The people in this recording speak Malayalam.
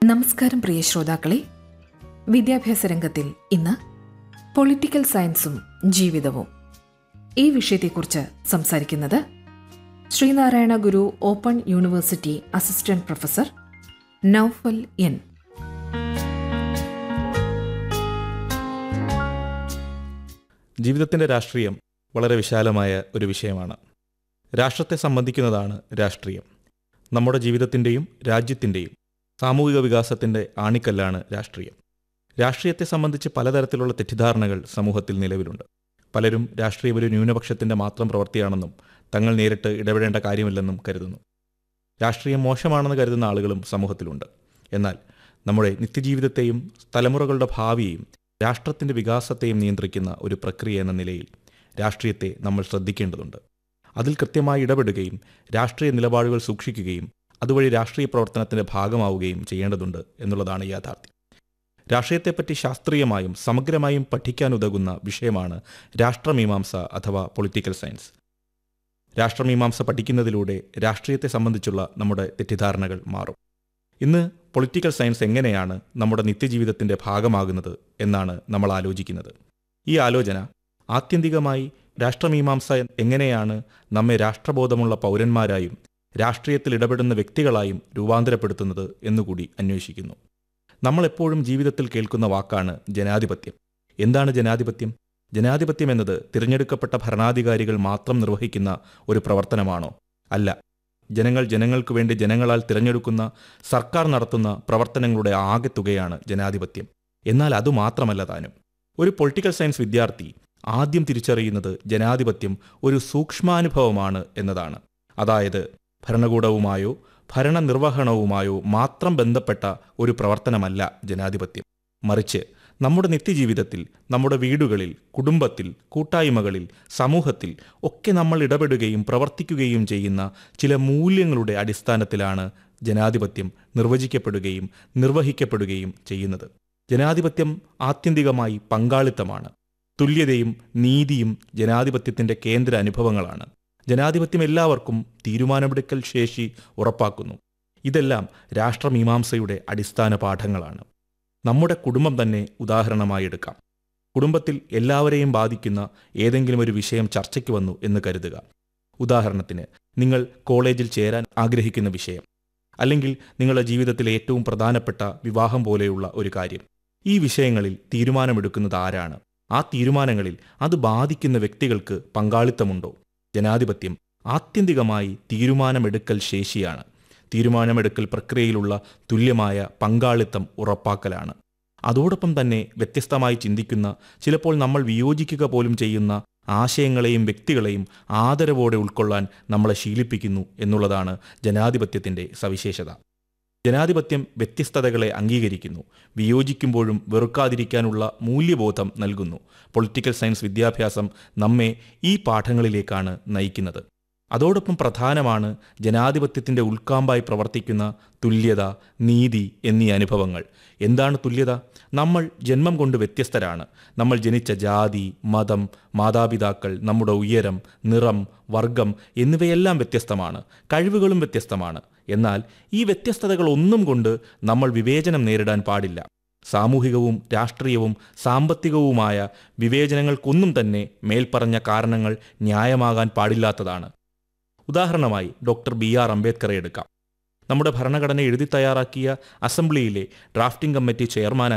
നമസ്കാരം പ്രിയ ശ്രോതാക്കളെ വിദ്യാഭ്യാസ രംഗത്തിൽ ഇന്ന് പൊളിറ്റിക്കൽ സയൻസും ജീവിതവും ഈ വിഷയത്തെക്കുറിച്ച് സംസാരിക്കുന്നത് Sreenarayana Guru open university assistant professor Noufal N ജീവിതത്തിൻ്റെ രാഷ്ട്രീയം വളരെ വിശാലമായ ഒരു വിഷയമാണ് രാഷ്ട്രത്തെ സംബന്ധിക്കുന്നതാണ് രാഷ്ട്രീയം നമ്മുടെ ജീവിതത്തിൻ്റെയും രാജ്യത്തിൻ്റെയും സാമൂഹിക വികാസത്തിൻ്റെ ആണിക്കല്ലാണ് രാഷ്ട്രീയം രാഷ്ട്രീയത്തെ സംബന്ധിച്ച് പലതരത്തിലുള്ള തെറ്റിദ്ധാരണകൾ സമൂഹത്തിൽ നിലവിലുണ്ട് പലരും രാഷ്ട്രീയം ഒരു ന്യൂനപക്ഷത്തിൻ്റെ മാത്രം പ്രവൃത്തിയാണെന്നും തങ്ങൾ നേരിട്ട് ഇടപെടേണ്ട കാര്യമില്ലെന്നും കരുതുന്നു രാഷ്ട്രീയം മോശമാണെന്ന് കരുതുന്ന ആളുകളും സമൂഹത്തിലുണ്ട് എന്നാൽ നമ്മുടെ നിത്യജീവിതത്തെയും തലമുറകളുടെ ഭാവിയെയും രാഷ്ട്രത്തിൻ്റെ വികാസത്തെയും നിയന്ത്രിക്കുന്ന ഒരു പ്രക്രിയ എന്ന നിലയിൽ രാഷ്ട്രീയത്തെ നമ്മൾ ശ്രദ്ധിക്കേണ്ടതുണ്ട് അതിൽ കൃത്യമായി ഇടപെടുകയും രാഷ്ട്രീയ നിലപാടുകൾ സൂക്ഷിക്കുകയും അതുവഴി രാഷ്ട്രീയ പ്രവർത്തനത്തിൻ്റെ ഭാഗമാവുകയും ചെയ്യേണ്ടതുണ്ട് എന്നുള്ളതാണ് യാഥാർത്ഥ്യം രാഷ്ട്രീയത്തെപ്പറ്റി ശാസ്ത്രീയമായും സമഗ്രമായും പഠിക്കാനുതകുന്ന വിഷയമാണ് രാഷ്ട്രമീമാംസ അഥവാ പൊളിറ്റിക്കൽ സയൻസ് രാഷ്ട്രമീമാംസ പഠിക്കുന്നതിലൂടെ രാഷ്ട്രീയത്തെ സംബന്ധിച്ചുള്ള നമ്മുടെ തെറ്റിദ്ധാരണകൾ മാറും ഇന്ന് പൊളിറ്റിക്കൽ സയൻസ് എങ്ങനെയാണ് നമ്മുടെ നിത്യജീവിതത്തിൻ്റെ ഭാഗമാകുന്നത് എന്നാണ് നമ്മൾ ആലോചിക്കുന്നത് ഈ ആലോചന ആത്യന്തികമായി രാഷ്ട്രമീമാംസ എങ്ങനെയാണ് നമ്മെ രാഷ്ട്രബോധമുള്ള പൗരന്മാരായും രാഷ്ട്രീയത്തിൽ ഇടപെടുന്ന വ്യക്തികളായും രൂപാന്തരപ്പെടുത്തുന്നത് എന്നുകൂടി അന്വേഷിക്കുന്നു നമ്മളെപ്പോഴും ജീവിതത്തിൽ കേൾക്കുന്ന വാക്കാണ് ജനാധിപത്യം എന്താണ് ജനാധിപത്യം ജനാധിപത്യം എന്നത് തിരഞ്ഞെടുക്കപ്പെട്ട ഭരണാധികാരികൾ മാത്രം നിർവഹിക്കുന്ന ഒരു പ്രവർത്തനമാണോ അല്ല ജനങ്ങൾ ജനങ്ങൾക്കു വേണ്ടി ജനങ്ങളാൽ തിരഞ്ഞെടുക്കുന്ന സർക്കാർ നടത്തുന്ന പ്രവർത്തനങ്ങളുടെ ആകെത്തുകയാണ് ജനാധിപത്യം എന്നാൽ അതുമാത്രമല്ല താനും ഒരു പൊളിറ്റിക്കൽ സയൻസ് വിദ്യാർത്ഥി ആദ്യം തിരിച്ചറിയുന്നത് ജനാധിപത്യം ഒരു സൂക്ഷ്മാനുഭവമാണ് എന്നതാണ് അതായത് ഭരണകൂടവുമായോ ഭരണനിർവഹണവുമായോ മാത്രം ബന്ധപ്പെട്ട ഒരു പ്രവർത്തനമല്ല ജനാധിപത്യം മറിച്ച് നമ്മുടെ നിത്യജീവിതത്തിൽ നമ്മുടെ വീടുകളിൽ കുടുംബത്തിൽ കൂട്ടായ്മകളിൽ സമൂഹത്തിൽ ഒക്കെ നമ്മൾ ഇടപെടുകയും പ്രവർത്തിക്കുകയും ചെയ്യുന്ന ചില മൂല്യങ്ങളുടെ അടിസ്ഥാനത്തിലാണ് ജനാധിപത്യം നിർവചിക്കപ്പെടുകയും നിർവഹിക്കപ്പെടുകയും ചെയ്യുന്നത് ജനാധിപത്യം ആത്യന്തികമായി പങ്കാളിത്തമാണ് തുല്യതയും നീതിയും ജനാധിപത്യത്തിൻ്റെ കേന്ദ്ര അനുഭവങ്ങളാണ് ജനാധിപത്യം എല്ലാവർക്കും തീരുമാനമെടുക്കൽ ശേഷി ഉറപ്പാക്കുന്നു ഇതെല്ലാം രാഷ്ട്രമീമാംസയുടെ അടിസ്ഥാന പാഠങ്ങളാണ് നമ്മുടെ കുടുംബം തന്നെ ഉദാഹരണമായി എടുക്കാം കുടുംബത്തിൽ എല്ലാവരെയും ബാധിക്കുന്ന ഏതെങ്കിലും ഒരു വിഷയം ചർച്ചയ്ക്ക് വന്നു എന്ന് കരുതുക ഉദാഹരണത്തിന് നിങ്ങൾ കോളേജിൽ ചേരാൻ ആഗ്രഹിക്കുന്ന വിഷയം അല്ലെങ്കിൽ നിങ്ങളുടെ ജീവിതത്തിലെ ഏറ്റവും പ്രധാനപ്പെട്ട വിവാഹം പോലെയുള്ള ഒരു കാര്യം ഈ വിഷയങ്ങളിൽ തീരുമാനമെടുക്കുന്നത് ആരാണ് ആ തീരുമാനങ്ങളിൽ അത് ബാധിക്കുന്ന വ്യക്തികൾക്ക് പങ്കാളിത്തമുണ്ടോ ജനാധിപത്യം ആത്യന്തികമായി തീരുമാനമെടുക്കൽ ശേഷിയാണ് തീരുമാനമെടുക്കൽ പ്രക്രിയയിലുള്ള തുല്യമായ പങ്കാളിത്തം ഉറപ്പാക്കലാണ് അതോടൊപ്പം തന്നെ വ്യത്യസ്തമായി ചിന്തിക്കുന്ന ചിലപ്പോൾ നമ്മൾ വിയോജിക്കുക പോലും ചെയ്യുന്ന ആശയങ്ങളെയും വ്യക്തികളെയും ആദരവോടെ ഉൾക്കൊള്ളാൻ നമ്മളെ ശീലിപ്പിക്കുന്നു എന്നുള്ളതാണ് ജനാധിപത്യത്തിൻ്റെ സവിശേഷത ജനാധിപത്യം വ്യത്യസ്തതകളെ അംഗീകരിക്കുന്നു വിയോജിക്കുമ്പോഴും വെറുക്കാതിരിക്കാനുള്ള മൂല്യബോധം നൽകുന്നു പൊളിറ്റിക്കൽ സയൻസ് വിദ്യാഭ്യാസം നമ്മെ ഈ പാഠങ്ങളിലേക്കാണ് നയിക്കുന്നത് അതോടൊപ്പം പ്രധാനമാണ് ജനാധിപത്യത്തിൻ്റെ ഉൾക്കാമ്പായി പ്രവർത്തിക്കുന്ന തുല്യത നീതി എന്നീ അനുഭവങ്ങൾ എന്താണ് തുല്യത നമ്മൾ ജന്മം കൊണ്ട് വ്യത്യസ്തരാണ് നമ്മൾ ജനിച്ച ജാതി മതം മാതാപിതാക്കൾ നമ്മുടെ ഉയരം നിറം വർഗം എന്നിവയെല്ലാം വ്യത്യസ്തമാണ് കഴിവുകളും വ്യത്യസ്തമാണ് എന്നാൽ ഈ വ്യത്യസ്തതകൾ ഒന്നും കൊണ്ട് നമ്മൾ വിവേചനം നേരിടാൻ പാടില്ല സാമൂഹികവും രാഷ്ട്രീയവും സാമ്പത്തികവുമായ വിവേചനങ്ങൾക്കൊന്നും തന്നെ മേൽപ്പറഞ്ഞ കാരണങ്ങൾ ന്യായമാകാൻ പാടില്ലാത്തതാണ് ഉദാഹരണമായി ഡോക്ടർ ബി ആർ അംബേദ്കറെ എടുക്കാം നമ്മുടെ ഭരണഘടന എഴുതി തയ്യാറാക്കിയ അസംബ്ലിയിലെ ഡ്രാഫ്റ്റിംഗ് കമ്മിറ്റി ചെയർമാനായി